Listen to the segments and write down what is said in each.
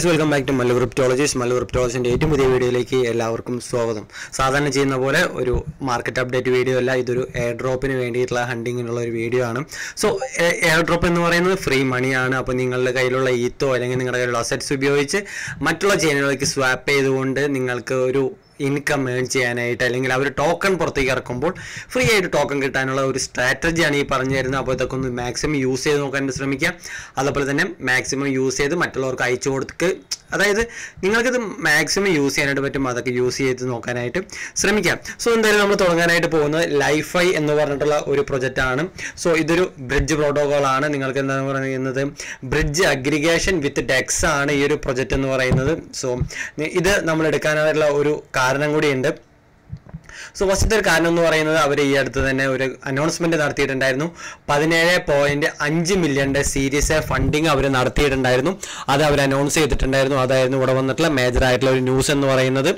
guys welcome back to Mallu cryptologies Mallu ക്രിപ്റ്റോളജിൻ്റെ ഏറ്റവും പുതിയ വീഡിയോയിലേക്ക് എല്ലാവർക്കും സ്വാഗതം സാധാരണ ചെയ്യുന്ന പോലെ ഒരു മാർക്കറ്റ് അപ്ഡേറ്റ് വീഡിയോ അല്ല ഇതൊരു എയർ ഡ്രോപ്പിന് വേണ്ടിയിട്ടുള്ള ഹണ്ടിങ്ങിനുള്ള ഒരു വീഡിയോ ആണ് സോ എയർ ഡ്രോപ്പ് എന്ന് പറയുന്നത് ഫ്രീ മണിയാണ് അപ്പോൾ നിങ്ങളുടെ കയ്യിലുള്ള ഈത്തോ അല്ലെങ്കിൽ നിങ്ങളുടെ കയ്യിലുള്ള അസറ്റ്സ് ഉപയോഗിച്ച് മറ്റുള്ള ചെയിനുകളിലേക്ക് സ്വാപ്പ് ചെയ്തുകൊണ്ട് നിങ്ങൾക്ക് ഒരു ഇൻകം ഏൺ ചെയ്യാനായിട്ട് അല്ലെങ്കിൽ അവർ ടോക്കൺ പുറത്തേക്ക് ഇറക്കുമ്പോൾ ഫ്രീ ആയിട്ട് ടോക്കൺ കിട്ടാനുള്ള ഒരു സ്ട്രാറ്റജിയാണ് ഈ പറഞ്ഞു തരുന്നത് അപ്പോൾ ഇതൊക്കെ ഒന്ന് മാക്സിമം യൂസ് ചെയ്ത് നോക്കാൻ ശ്രമിക്കുക അതുപോലെ തന്നെ മാക്സിമം യൂസ് ചെയ്ത് മറ്റുള്ളവർക്ക് അയച്ചു കൊടുത്ത് അതായത് നിങ്ങൾക്കിത് മാക്സിമം യൂസ് ചെയ്യാനായിട്ട് പറ്റും അതൊക്കെ യൂസ് ചെയ്ത് നോക്കാനായിട്ട് ശ്രമിക്കാം സോ എന്തായാലും നമ്മൾ തുടങ്ങാനായിട്ട് പോകുന്നത് ലൈഫൈ എന്ന് പറഞ്ഞിട്ടുള്ള ഒരു പ്രൊജക്റ്റ് ആണ് സോ ഇതൊരു ബ്രിഡ്ജ് പ്രോട്ടോകോൾ ആണ് നിങ്ങൾക്ക് എന്താണ് പറയുന്നത് ബ്രിഡ്ജ് അഗ്രിഗേഷൻ വിത്ത് ഡെക്സ് ആണ് ഈ ഒരു പ്രൊജക്റ്റ് എന്ന് പറയുന്നത് സോ ഇത് നമ്മൾ എടുക്കാനായിട്ടുള്ള ഒരു കാരണം കൂടിയുണ്ട് സോ ഫസ്റ്റത്തെ ഒരു കാരണം എന്ന് പറയുന്നത് അവർ ഈ അടുത്ത് തന്നെ ഒരു അനൗൺസ്മെന്റ് നടത്തിയിട്ടുണ്ടായിരുന്നു പതിനേഴ് പോയിന്റ് അഞ്ച് മില്യന്റെ സീരീസ് എ ഫണ്ടിങ് അവർ നടത്തിയിട്ടുണ്ടായിരുന്നു അത് അവർ അനൗൺസ് ചെയ്തിട്ടുണ്ടായിരുന്നു അതായിരുന്നു ഇവിടെ വന്നിട്ടുള്ള മേജർ ആയിട്ടുള്ള ഒരു ന്യൂസ് എന്ന് പറയുന്നത്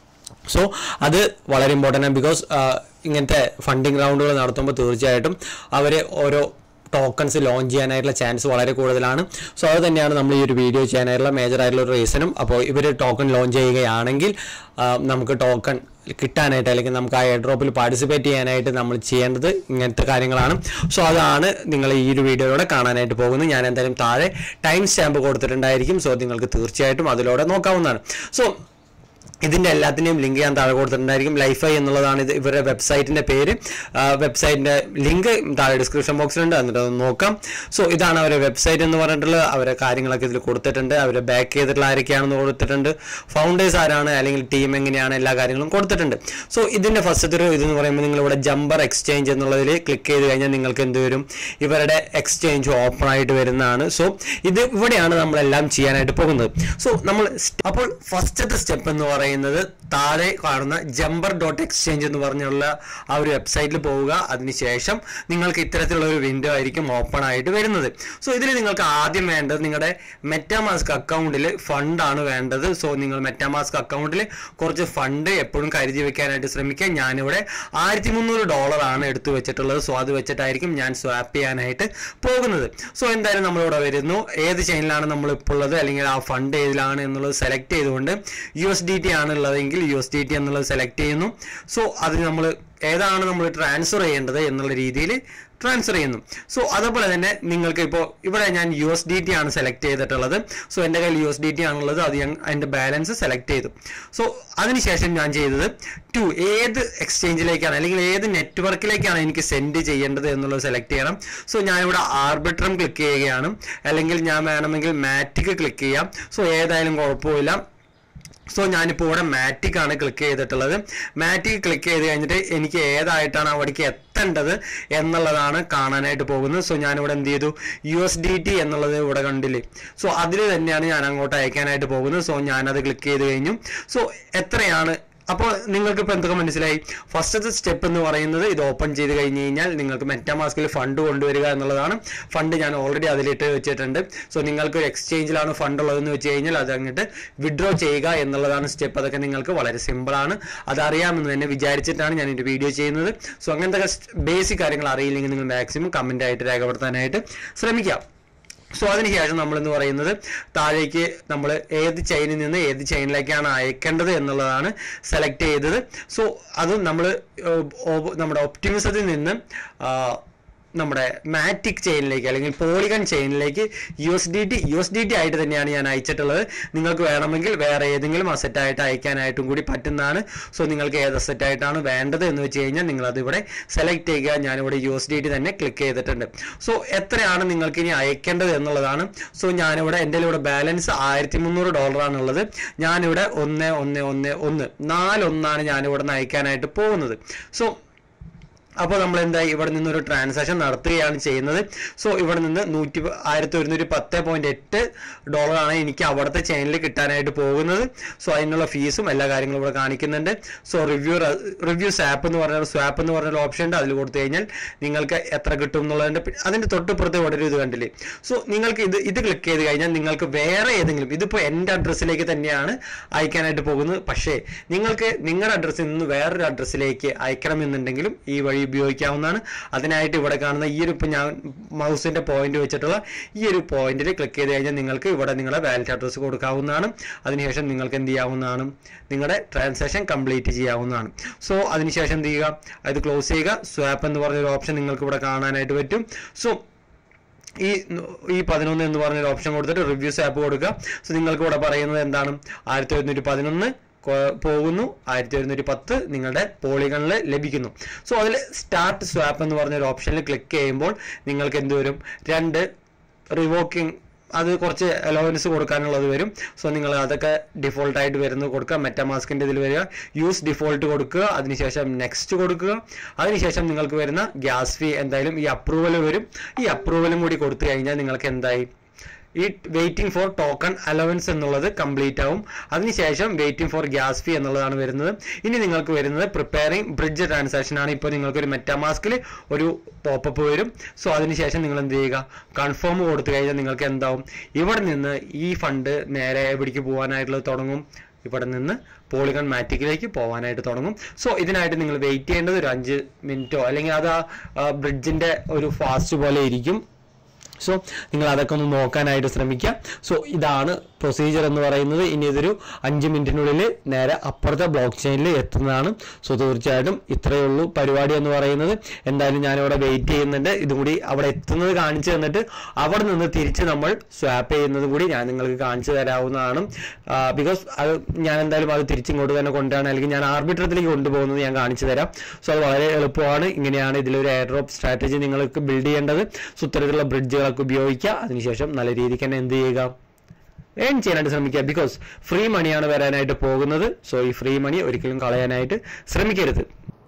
സോ അത് വളരെ ഇമ്പോർട്ടൻ്റ് ആണ് ബിക്കോസ് ഇങ്ങനത്തെ ഫണ്ടിങ് റൗണ്ടുകൾ നടത്തുമ്പോൾ തീർച്ചയായിട്ടും അവർ ഓരോ ടോക്കൺസ് ലോഞ്ച് ചെയ്യാനായിട്ടുള്ള ചാൻസ് വളരെ കൂടുതലാണ് സോ അത് തന്നെയാണ് നമ്മൾ ഈ ഒരു വീഡിയോ ചെയ്യാനായിട്ടുള്ള മേജർ ആയിട്ടുള്ള ഒരു റീസണും അപ്പോൾ ഇവർ ടോക്കൺ ലോഞ്ച് ചെയ്യുകയാണെങ്കിൽ ആ, നമുക്ക് ടോക്കൺ കിട്ടാനായിട്ട് അല്ലെങ്കിൽ നമുക്ക് ആ എയർ ഡ്രോപ്പിൽ പാർട്ടിസിപ്പേറ്റ് ചെയ്യാനായിട്ട് നമ്മൾ ചെയ്യേണ്ടത് ഇങ്ങനത്തെ കാര്യങ്ങളാണ് സോ അതാണ് നിങ്ങൾ ഈ ഒരു വീഡിയോയിലൂടെ കാണാനായിട്ട് പോകുന്നത് ഞാൻ എന്തായാലും താഴെ ടൈം സ്റ്റാമ്പ് കൊടുത്തിട്ടുണ്ടായിരിക്കും സോ നിങ്ങൾക്ക് തീർച്ചയായിട്ടും അതിലൂടെ നോക്കാവുന്നതാണ് സോ ഇതിൻ്റെ എല്ലാത്തിൻ്റെയും ലിങ്ക് ഞാൻ താഴെ കൊടുത്തിട്ടുണ്ടായിരിക്കും ലൈഫൈ എന്നുള്ളതാണ് ഇത് ഇവരുടെ വെബ്സൈറ്റിൻ്റെ പേര് വെബ്സൈറ്റിൻ്റെ ലിങ്ക് താഴെ ഡിസ്ക്രിപ്ഷൻ ബോക്സിലുണ്ട് എന്നിട്ട് അത് നോക്കാം സോ ഇതാണ് അവരുടെ വെബ്സൈറ്റ് എന്ന് പറഞ്ഞിട്ടുള്ളത് അവരെ കാര്യങ്ങളൊക്കെ ഇതിൽ കൊടുത്തിട്ടുണ്ട് അവരെ ബാക്ക് ചെയ്തിട്ടുള്ള ആരൊക്കെയാണെന്ന് കൊടുത്തിട്ടുണ്ട് ഫൗണ്ടേഴ്സ് ആരാണ് അല്ലെങ്കിൽ ടീം എങ്ങനെയാണ് എല്ലാ കാര്യങ്ങളും കൊടുത്തിട്ടുണ്ട് സോ ഇതിൻ്റെ ഫസ്റ്റത്തെ ഒരു ഇതെന്ന് പറയുമ്പോൾ നിങ്ങൾ ഇവിടെ ജമ്പർ എക്സ്ചേഞ്ച് എന്നുള്ളതിൽ ക്ലിക്ക് ചെയ്ത് കഴിഞ്ഞാൽ നിങ്ങൾക്ക് എന്ത് വരും ഇവരുടെ എക്സ്ചേഞ്ച് ഓപ്പൺ ആയിട്ട് വരുന്നതാണ് സോ ഇത് ഇവിടെയാണ് നമ്മളെല്ലാം ചെയ്യാനായിട്ട് പോകുന്നത് സോ നമ്മൾ st- അപ്പോൾ ഫസ്റ്റത്തെ സ്റ്റെപ്പ് എന്ന് പറയുന്നത് താഴെ കാണുന്ന ജമ്പർ ഡോട്ട് എക്സ്ചേഞ്ച് എന്ന് പറഞ്ഞുള്ള ആ ഒരു വെബ്സൈറ്റിൽ പോവുക അതിനുശേഷം നിങ്ങൾക്ക് ഇത്തരത്തിലുള്ള ഒരു വിൻഡോ ആയിരിക്കും ഓപ്പൺ ആയിട്ട് വരുന്നത് സോ ഇതിൽ നിങ്ങൾക്ക് ആദ്യം വേണ്ടത് നിങ്ങളുടെ മെറ്റാമാസ്ക് അക്കൗണ്ടിൽ ഫണ്ടാണ് വേണ്ടത് സോ നിങ്ങൾ മെറ്റാമാസ്ക് അക്കൗണ്ടിൽ കുറച്ച് ഫണ്ട് എപ്പോഴും കരുതി വെക്കാനായിട്ട് ശ്രമിക്കുക ഞാനിവിടെ ആയിരത്തി മുന്നൂറ് ഡോളറാണ് എടുത്തു വെച്ചിട്ടുള്ളത് സോ അത് വെച്ചിട്ടായിരിക്കും ഞാൻ സ്വാപ്പ് ചെയ്യാനായിട്ട് പോകുന്നത് സോ എന്തായാലും നമ്മളിവിടെ വരുന്നു ഏത് ചെയിനിലാണ് നമ്മൾ ഇപ്പോൾ ഉള്ളത് അല്ലെങ്കിൽ ആ ഫണ്ട് ഏതിലാണ് എന്നുള്ളത് സെലക്ട് ചെയ്തുകൊണ്ട് യു എസ് ഡി ടി ആണ് ഉള്ളതെങ്കിൽ യു എസ് ഡി ടി എന്നുള്ളത് സെലക്ട് ചെയ്യുന്നു സോ അത് നമ്മൾ ഏതാണ് നമ്മൾ ട്രാൻസ്ഫർ ചെയ്യേണ്ടത് എന്നുള്ള രീതിയിൽ ട്രാൻസ്ഫർ ചെയ്യുന്നു സോ അതുപോലെ തന്നെ നിങ്ങൾക്ക് ഇപ്പോൾ ഇവിടെ ഞാൻ യു എസ് ഡി ടി ആണ് സെലക്ട് ചെയ്തിട്ടുള്ളത് സോ എൻ്റെ കയ്യിൽ യു എസ് ഡി ടി ആണുള്ളത് അത് ഞാൻ അതിൻ്റെ ബാലൻസ് സെലക്ട് ചെയ്തു സോ അതിനുശേഷം ഞാൻ ചെയ്തത് ടു ഏത് എക്സ്ചേഞ്ചിലേക്കാണ് അല്ലെങ്കിൽ ഏത് നെറ്റ്വർക്കിലേക്കാണ് എനിക്ക് സെൻഡ് ചെയ്യേണ്ടത് എന്നുള്ളത് സെലക്ട് ചെയ്യണം സോ ഞാനിവിടെ ആർബിട്രം ക്ലിക്ക് ചെയ്യുകയാണ് അല്ലെങ്കിൽ ഞാൻ വേണമെങ്കിൽ മാറ്റിക് ക്ലിക്ക് ചെയ്യാം സോ ഏതായാലും കുഴപ്പമില്ല സോ ഞാനിപ്പോൾ ഇവിടെ മാറ്റിക് ആണ് ക്ലിക്ക് ചെയ്തിട്ടുള്ളത് മാറ്റിക് ക്ലിക്ക് ചെയ്ത് കഴിഞ്ഞിട്ട് എനിക്ക് ഏതായിട്ടാണ് അവിടേക്ക് എത്തേണ്ടത് എന്നുള്ളതാണ് കാണാനായിട്ട് പോകുന്നത് സോ ഞാനിവിടെ എന്ത് ചെയ്തു യു എസ് ഡി ടി എന്നുള്ളത് ഇവിടെ കണ്ടില്ലേ സോ അതിൽ തന്നെയാണ് ഞാൻ അങ്ങോട്ട് അയക്കാനായിട്ട് പോകുന്നത് സോ ഞാനത് ക്ലിക്ക് ചെയ്ത് കഴിഞ്ഞു സോ എത്രയാണ് അപ്പോൾ നിങ്ങൾക്ക് ഇപ്പോൾ എന്തൊക്കെ മനസ്സിലായി ഫസ്റ്റത്തെ സ്റ്റെപ്പ് എന്ന് പറയുന്നത് ഇത് ഓപ്പൺ ചെയ്ത് കഴിഞ്ഞ് കഴിഞ്ഞാൽ നിങ്ങൾക്ക് മെറ്റാമാസ്കിൽ ഫണ്ട് കൊണ്ടുവരിക എന്നുള്ളതാണ് ഫണ്ട് ഞാൻ ഓൾറെഡി അതിലിട്ട് വെച്ചിട്ടുണ്ട് സോ നിങ്ങൾക്ക് ഒരു എക്സ്ചേഞ്ചിലാണ് ഫണ്ട് ഉള്ളതെന്ന് വെച്ച് കഴിഞ്ഞാൽ അത് അങ്ങോട്ട് വിഡ്രോ ചെയ്യുക എന്നുള്ളതാണ് സ്റ്റെപ്പ് അതൊക്കെ നിങ്ങൾക്ക് വളരെ സിമ്പിളാണ് അതറിയാമെന്ന് തന്നെ വിചാരിച്ചിട്ടാണ് ഞാൻ എൻ്റെ വീഡിയോ ചെയ്യുന്നത് സോ അങ്ങനത്തെ ബേസിക് കാര്യങ്ങൾ അറിയില്ലെങ്കിൽ നിങ്ങൾ മാക്സിമം കമൻ്റ് ആയിട്ട് രേഖപ്പെടുത്താനായിട്ട് ശ്രമിക്കാം സോ അതിനുശേഷം നമ്മൾ എന്ന് പറയുന്നത് താഴേക്ക് നമ്മൾ ഏത് ചെയിനിൽ നിന്ന് ഏത് ചെയിനിലേക്കാണ് അയക്കേണ്ടത് എന്നുള്ളതാണ് സെലക്ട് ചെയ്തത് സോ അത് നമ്മൾ നമ്മുടെ ഒപ്റ്റിമിസത്തിൽ നിന്ന് ആ, നമ്മുടെ മാറ്റിക് ചെയിനിലേക്ക് അല്ലെങ്കിൽ പോളിഗൺ ചെയിനിലേക്ക് U S D T U S D T ആയിട്ട് തന്നെയാണ് ഞാൻ അയച്ചിട്ടുള്ളത് നിങ്ങൾക്ക് വേണമെങ്കിൽ വേറെ ഏതെങ്കിലും അസറ്റ് ആയിട്ട് അയക്കാനായിട്ടും കൂടി പറ്റുന്നതാണ് സോ നിങ്ങൾക്ക് ഏത് അസറ്റ് ആയിട്ടാണ് വേണ്ടത് എന്ന് വെച്ച് കഴിഞ്ഞാൽ നിങ്ങൾ അത് ഇവിടെ സെലക്ട് ചെയ്യുക ഞാനിവിടെ യു എസ് ഡി ടി തന്നെ ക്ലിക്ക് ചെയ്തിട്ടുണ്ട് സോ എത്രയാണ് നിങ്ങൾക്ക് ഇനി അയക്കേണ്ടത് എന്നുള്ളതാണ് സോ ഞാനിവിടെ എൻ്റെ ഇവിടെ ബാലൻസ് ആയിരത്തി മുന്നൂറ് ഡോളറാണ് ഉള്ളത് ഞാനിവിടെ ഒന്ന് ഒന്ന് ഒന്ന് ഒന്ന് നാലൊന്നാണ് ഞാനിവിടെ നിന്ന് അയക്കാനായിട്ട് പോകുന്നത് സോ അപ്പോൾ നമ്മൾ എന്താ ഇവിടെ നിന്ന് ഒരു ട്രാൻസാക്ഷൻ നടത്തുകയാണ് ചെയ്യുന്നത് സോ ഇവിടെ നിന്ന് നൂറ്റി ആയിരത്തി ഒരുന്നൂറ്റി പത്ത് പോയിന്റ് എട്ട് ഡോളറാണ് എനിക്ക് അവിടുത്തെ ചെയിനിൽ കിട്ടാനായിട്ട് പോകുന്നത് സോ അതിനുള്ള ഫീസും എല്ലാ കാര്യങ്ങളും ഇവിടെ കാണിക്കുന്നുണ്ട് സോ റിവ്യൂ റിവ്യൂസ് ആപ്പ് എന്ന് പറഞ്ഞ സ്വാപ്പ് എന്ന് പറഞ്ഞ ഓപ്ഷൻ ഉണ്ട് അതിൽ കൊടുത്തു കഴിഞ്ഞാൽ നിങ്ങൾക്ക് എത്ര കിട്ടും എന്നുള്ളതിന്റെ പി- അതിന്റെ തൊട്ടുപുറത്തെ വളരെ ഇത് കണ്ടില്ലേ സോ നിങ്ങൾക്ക് ഇത് ഇത് ക്ലിക്ക് ചെയ്ത് കഴിഞ്ഞാൽ നിങ്ങൾക്ക് വേറെ ഏതെങ്കിലും ഇതിപ്പോൾ എൻ്റെ അഡ്രസ്സിലേക്ക് തന്നെയാണ് അയക്കാനായിട്ട് പോകുന്നത് പക്ഷേ നിങ്ങൾക്ക് നിങ്ങളുടെ അഡ്രസ്സിൽ നിന്ന് വേറൊരു അഡ്രസ്സിലേക്ക് അയക്കണമെന്നുണ്ടെങ്കിലും ഈ വഴി വഴി ഉപയോഗിക്കാവുന്നതാണ് അതിനായിട്ട് ഇവിടെ കാണുന്ന ഈ ഒരു ഇപ്പം ഞാൻ മൗസിന്റെ പോയിന്റ് വെച്ചിട്ടുള്ള ഈ ഒരു പോയിന്റിൽ ക്ലിക്ക് ചെയ്ത് കഴിഞ്ഞാൽ നിങ്ങൾക്ക് ഇവിടെ നിങ്ങളുടെ വാലറ്റ് അഡ്രസ്സ് കൊടുക്കാവുന്നതാണ് അതിനുശേഷം നിങ്ങൾക്ക് എന്ത് ചെയ്യാവുന്നതാണ് നിങ്ങളുടെ ട്രാൻസാക്ഷൻ കംപ്ലീറ്റ് ചെയ്യാവുന്നതാണ് സോ അതിനുശേഷം എന്ത് ചെയ്യുക അത് ക്ലോസ് ചെയ്യുക സ്വാപ്പ് എന്ന് പറഞ്ഞൊരു ഓപ്ഷൻ നിങ്ങൾക്ക് ഇവിടെ കാണാനായിട്ട് പറ്റും സോ ഈ ഈ പതിനൊന്ന് എന്ന് പറഞ്ഞൊരു ഓപ്ഷൻ കൊടുത്തിട്ട് റിവ്യൂസ് ആപ്പ് കൊടുക്കുക സോ നിങ്ങൾക്ക് ഇവിടെ പറയുന്നത് എന്താണ് ആയിരത്തി ഒരുന്നൂറ്റി പതിനൊന്ന് പോകുന്നു ആയിരത്തി ഒരുന്നൂറ്റി പത്ത് നിങ്ങളുടെ പോളികളിൽ ലഭിക്കുന്നു സോ അതിൽ സ്റ്റാർട്ട് സ്വാപ്പ് എന്ന് പറഞ്ഞൊരു ഓപ്ഷനിൽ ക്ലിക്ക് ചെയ്യുമ്പോൾ നിങ്ങൾക്ക് എന്ത് വരും രണ്ട് റിവോക്കിംഗ് അത് കുറച്ച് അലോവൻസ് കൊടുക്കാനുള്ളത് വരും സോ നിങ്ങൾ അതൊക്കെ ഡിഫോൾട്ട് ആയിട്ട് വരുന്നത് കൊടുക്കുക മെറ്റാമാസ്കിന്റെ ഇതിൽ വരിക യൂസ് ഡിഫോൾട്ട് കൊടുക്കുക അതിനുശേഷം നെക്സ്റ്റ് കൊടുക്കുക അതിനുശേഷം നിങ്ങൾക്ക് വരുന്ന ഗ്യാസ് ഫീ എന്തായാലും ഈ അപ്രൂവൽ വരും ഈ അപ്രൂവലും കൂടി കൊടുത്തു കഴിഞ്ഞാൽ നിങ്ങൾക്ക് എന്തായി ഈ വെയിറ്റിംഗ് ഫോർ ടോക്കൺ അലവൻസ് എന്നുള്ളത് കംപ്ലീറ്റ് ആവും അതിനുശേഷം വെയിറ്റിംഗ് ഫോർ ഗ്യാസ് ഫീ എന്നുള്ളതാണ് വരുന്നത് ഇനി നിങ്ങൾക്ക് വരുന്നത് പ്രിപ്പയറിംഗ് ബ്രിഡ്ജ് ട്രാൻസാക്ഷൻ ആണ് ഇപ്പോൾ നിങ്ങൾക്ക് ഒരു മെറ്റാമാസ്കിൽ ഒരു പോപ്പപ്പ് വരും സോ അതിനുശേഷം നിങ്ങൾ എന്ത് ചെയ്യുക കൺഫേം കൊടുത്തു കഴിഞ്ഞാൽ നിങ്ങൾക്ക് എന്താവും ഇവിടെ നിന്ന് ഈ ഫണ്ട് നേരെ എവിടേക്ക് പോകാനായിട്ടുള്ളത് തുടങ്ങും ഇവിടെ നിന്ന് പോളിഗൺ മാറ്റിക്കിലേക്ക് പോകാനായിട്ട് തുടങ്ങും സോ ഇതിനായിട്ട് നിങ്ങൾ വെയിറ്റ് ചെയ്യേണ്ടത് ഒരു അഞ്ച് മിനിറ്റോ അല്ലെങ്കിൽ അത് ആ ബ്രിഡ്ജിന്റെ ഒരു ഫാസ്റ്റ് പോലെ ഇരിക്കും സോ നിങ്ങൾ അതൊക്കെ ഒന്ന് നോക്കാനായിട്ട് ശ്രമിക്കുക സോ ഇതാണ് പ്രൊസീജിയർ എന്ന് പറയുന്നത് ഇനി ഇതൊരു അഞ്ച് മിനിറ്റിനുള്ളിൽ നേരെ അപ്പുറത്തെ ബ്ലോക്ക് ചെയിനിൽ എത്തുന്നതാണ് സോ തീർച്ചയായിട്ടും ഇത്രയേ ഉള്ളൂ പരിപാടി എന്ന് പറയുന്നത് എന്തായാലും ഞാനിവിടെ വെയിറ്റ് ചെയ്യുന്നുണ്ട് ഇതും കൂടി അവിടെ എത്തുന്നത് കാണിച്ചു തന്നിട്ട് അവിടെ നിന്ന് തിരിച്ച് നമ്മൾ സ്വാപ്പ് ചെയ്യുന്നത് കൂടി ഞാൻ നിങ്ങൾക്ക് കാണിച്ചു തരാവുന്നതാണ് ബിക്കോസ് അത് ഞാൻ എന്തായാലും അത് തിരിച്ചിങ്ങോട്ട് തന്നെ കൊണ്ടുവരാണ് അല്ലെങ്കിൽ ഞാൻ ആർബിട്രത്തിലേക്ക് കൊണ്ടുപോകുന്നത് ഞാൻ കാണിച്ചു തരാം സോ അത് വളരെ എളുപ്പമാണ് ഇങ്ങനെയാണ് ഇതിലൊരു എയർ ഡ്രോപ്പ് സ്ട്രാറ്റജി നിങ്ങൾക്ക് ബിൽഡ് ചെയ്യേണ്ടത് സോ ഇത്തരത്തിലുള്ള ബ്രിഡ്ജുകളൊക്കെ ഉപയോഗിക്കുക അതിനുശേഷം നല്ല രീതിക്ക് തന്നെ എന്ത് ചെയ്യുക ഏൺ ചെയ്യാനായിട്ട് ശ്രമിക്കുക ബിക്കോസ് ഫ്രീ മണിയാണ് വരാനായിട്ട് പോകുന്നത് സോ ഈ ഫ്രീ മണി ഒരിക്കലും കളയാനായിട്ട് ശ്രമിക്കരുത്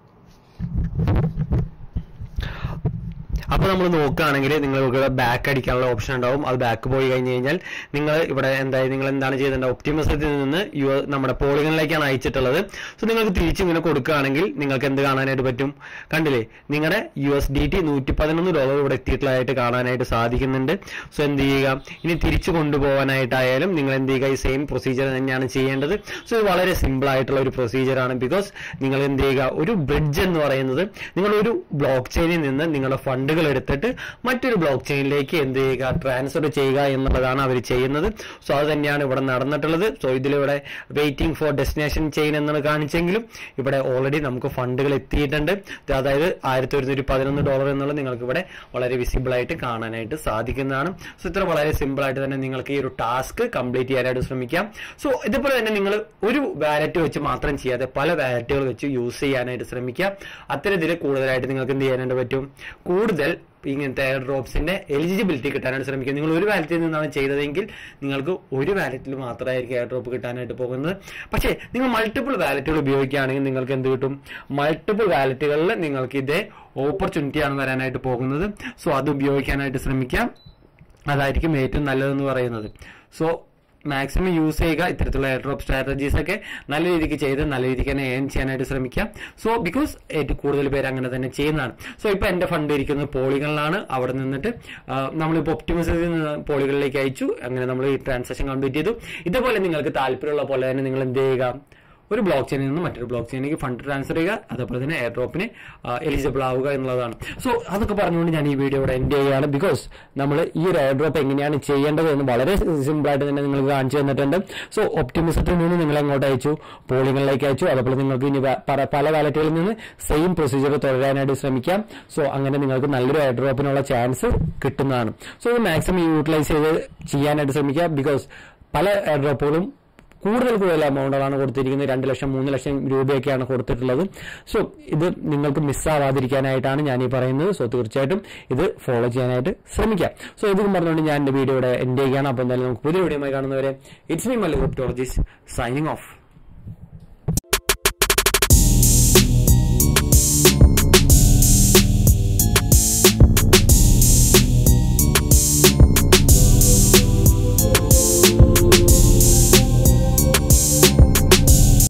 അപ്പോൾ നമ്മൾ നോക്കുകയാണെങ്കിൽ നിങ്ങൾക്ക് ബാക്ക് അടിക്കാനുള്ള ഓപ്ഷൻ ഉണ്ടാവും അത് ബാക്ക് പോയി കഴിഞ്ഞ് കഴിഞ്ഞാൽ നിങ്ങൾ ഇവിടെ എന്തായാലും നിങ്ങൾ എന്താണ് ചെയ്തത് ഒപ്റ്റിമസത്തിൽ നിന്ന് യു നമ്മുടെ പോളികളിലേക്കാണ് അയച്ചിട്ടുള്ളത് സോ നിങ്ങൾക്ക് തിരിച്ച് ഇങ്ങനെ കൊടുക്കുകയാണെങ്കിൽ നിങ്ങൾക്ക് എന്ത് കാണാനായിട്ട് പറ്റും കണ്ടില്ലേ നിങ്ങളുടെ യു എസ് ഡി ടി നൂറ്റി പതിനൊന്ന് ഡോളർ ഇവിടെ എത്തിയിട്ടുള്ളതായിട്ട് കാണാനായിട്ട് സാധിക്കുന്നുണ്ട് സോ എന്ത് ചെയ്യുക ഇനി തിരിച്ചു കൊണ്ടുപോകാനായിട്ടായാലും നിങ്ങൾ എന്ത് ചെയ്യുക ഈ സെയിം പ്രൊസീജിയർ തന്നെയാണ് ചെയ്യേണ്ടത് സോ ഇത് വളരെ സിമ്പിൾ ആയിട്ടുള്ള ഒരു പ്രൊസീജിയറാണ് ബിക്കോസ് നിങ്ങൾ എന്ത് ചെയ്യുക ഒരു ബ്രിഡ്ജ് എന്ന് പറയുന്നത് നിങ്ങൾ ഒരു ബ്ലോക്ക് ചെയിനിൽ നിന്ന് നിങ്ങളുടെ ഫണ്ടുകൾ എടുത്തിട്ട് മറ്റൊരു ബ്ലോക്ക് ചെയിനിലേക്ക് എന്ത് ചെയ്യുക ട്രാൻസ്ഫർ ചെയ്യുക എന്നുള്ളതാണ് അവർ ചെയ്യുന്നത് സോ അത് തന്നെയാണ് ഇവിടെ നടന്നിട്ടുള്ളത് സോ ഇതിലിവിടെ വെയിറ്റിംഗ് ഫോർ ഡെസ്റ്റിനേഷൻ ചെയിൻ എന്നാണ് കാണിച്ചെങ്കിലും ഇവിടെ ഓൾറെഡി നമുക്ക് ഫണ്ടുകൾ എത്തിയിട്ടുണ്ട് അതായത് ആയിരത്തി ഒരുന്നൂറ്റി പതിനൊന്ന് ഡോളർ എന്നുള്ളത് നിങ്ങൾക്ക് ഇവിടെ വളരെ വിസിബിൾ ആയിട്ട് കാണാനായിട്ട് സാധിക്കുന്നതാണ് സോ ഇത്ര വളരെ സിമ്പിൾ ആയിട്ട് തന്നെ നിങ്ങൾക്ക് ഈ ഒരു ടാസ്ക് കംപ്ലീറ്റ് ചെയ്യാനായിട്ട് ശ്രമിക്കാം സോ ഇതുപോലെ തന്നെ നിങ്ങൾ ഒരു വാലറ്റ് വെച്ച് മാത്രം ചെയ്യാതെ പല വാലറ്റുകൾ വെച്ച് യൂസ് ചെയ്യാനായിട്ട് ശ്രമിക്കുക അത്തരത്തിൽ കൂടുതലായിട്ട് നിങ്ങൾക്ക് എന്ത് ചെയ്യാനായിട്ട് പറ്റും കൂടുതൽ ഇങ്ങനത്തെ എയർ ഡ്രോപ്സിന്റെ എലിജിബിലിറ്റി കിട്ടാനായിട്ട് ശ്രമിക്കുക നിങ്ങൾ ഒരു വാലറ്റിൽ നിന്നാണ് ചെയ്തതെങ്കിൽ നിങ്ങൾക്ക് ഒരു വാലറ്റിൽ മാത്രമായിരിക്കും എയർ ഡ്രോപ്പ് കിട്ടാനായിട്ട് പോകുന്നത് പക്ഷേ നിങ്ങൾ മൾട്ടിപ്പിൾ വാലറ്റുകൾ ഉപയോഗിക്കുകയാണെങ്കിൽ നിങ്ങൾക്ക് എന്ത് കിട്ടും മൾട്ടിപ്പിൾ വാലറ്റുകളിൽ നിങ്ങൾക്ക് ഇതേ ഓപ്പർച്യൂണിറ്റിയാണ് വരാനായിട്ട് പോകുന്നത് സോ അത് ഉപയോഗിക്കാനായിട്ട് ശ്രമിക്കാം അതായിരിക്കും ഏറ്റവും നല്ലതെന്ന് പറയുന്നത് സോ മാക്സിമം യൂസ് ചെയ്യുക ഇത്തരത്തിലുള്ള എയർ ഡ്രോപ്പ് സ്ട്രാറ്റജീസ് ഒക്കെ നല്ല രീതിക്ക് ചെയ്ത് നല്ല രീതിക്ക് തന്നെ ഏൺ ചെയ്യാനായിട്ട് ശ്രമിക്കാം സോ ബിക്കോസ് ഏറ്റവും കൂടുതൽ പേര് അങ്ങനെ തന്നെ ചെയ്യുന്നതാണ് സോ ഇപ്പൊ എന്റെ ഫണ്ട് ഇരിക്കുന്നത് പോളികളിലാണ് അവിടെ നിന്നിട്ട് നമ്മളിപ്പോൾ ഒപ്റ്റിമൈസിൽ നിന്ന് പോളികളിലേക്ക് അയച്ചു അങ്ങനെ നമ്മൾ ഈ ട്രാൻസാക്ഷൻ കംപ്ലീറ്റ് ചെയ്തു ഇതേപോലെ നിങ്ങൾക്ക് താല്പര്യമുള്ള പോലെ തന്നെ നിങ്ങൾ എന്ത് ചെയ്യുക ഒരു ബ്ലോക്ക് ചെയിനിൽ നിന്ന് മറ്റൊരു ബ്ലോക്ക് ചെയിനിലേക്ക് ഫണ്ട് ട്രാൻസ്ഫർ ചെയ്യുക അതേപോലെ തന്നെ എയർ ഡ്രോപ്പിന് എലിജിബിൾ ആവുക എന്നുള്ളതാണ് സോ അതൊക്കെ പറഞ്ഞുകൊണ്ട് ഞാൻ ഈ വീഡിയോ ഇവിടെ എൻഡ് ചെയ്യുകയാണ് ബിക്കോസ് നമ്മൾ ഈ ഒരു എയർ ഡ്രോപ്പ് എങ്ങനെയാണ് ചെയ്യേണ്ടത് എന്ന് വളരെ സിമ്പിൾ ആയിട്ട് തന്നെ നിങ്ങൾക്ക് കാണിച്ചു തന്നിട്ടുണ്ട് സോ ഒപ്റ്റിമിസത്തിൽ നിന്ന് നിങ്ങൾ എങ്ങോട്ട് അയച്ചു പോളിങ്ങളിലേക്ക് അയച്ചു അതേപോലെ നിങ്ങൾക്ക് ഇനി പല വാലറ്റുകളിൽ നിന്ന് സെയിം പ്രൊസീജിയർ തുടരാനായിട്ട് ശ്രമിക്കാം സോ അങ്ങനെ നിങ്ങൾക്ക് നല്ലൊരു എയർ ഡ്രോപ്പിനുള്ള ചാൻസ് കിട്ടുന്നതാണ് സോ ഇത് മാക്സിമം യൂട്ടിലൈസ് ചെയ്ത് ചെയ്യാനായിട്ട് ശ്രമിക്കുക ബിക്കോസ് പല എയർ ഡ്രോപ്പുകളും കൂടുതൽ കൂടുതൽ എമൗണ്ടുകളാണ് കൊടുത്തിരിക്കുന്നത് രണ്ട് ലക്ഷം മൂന്ന് ലക്ഷം രൂപയൊക്കെയാണ് കൊടുത്തിട്ടുള്ളത് സോ ഇത് നിങ്ങൾക്ക് മിസ്സാവാതിരിക്കാനായിട്ടാണ് ഞാൻ ഈ പറയുന്നത് സോ തീർച്ചയായിട്ടും ഇത് ഫോളോ ചെയ്യാനായിട്ട് ശ്രമിക്കാം സോ ഇതും പറഞ്ഞുകൊണ്ട് ഞാൻ എന്റെ വീഡിയോ ഇവിടെ എൻഡ് ചെയ്യുകയാണ് അപ്പോൾ എന്തായാലും നമുക്ക് പുതിയ വീഡിയോ കാണുന്നവരെ ഇറ്റ്സ് മീ മല്ലി ക്രിപ്റ്റോളജീസ് സൈനിങ് ഓഫ്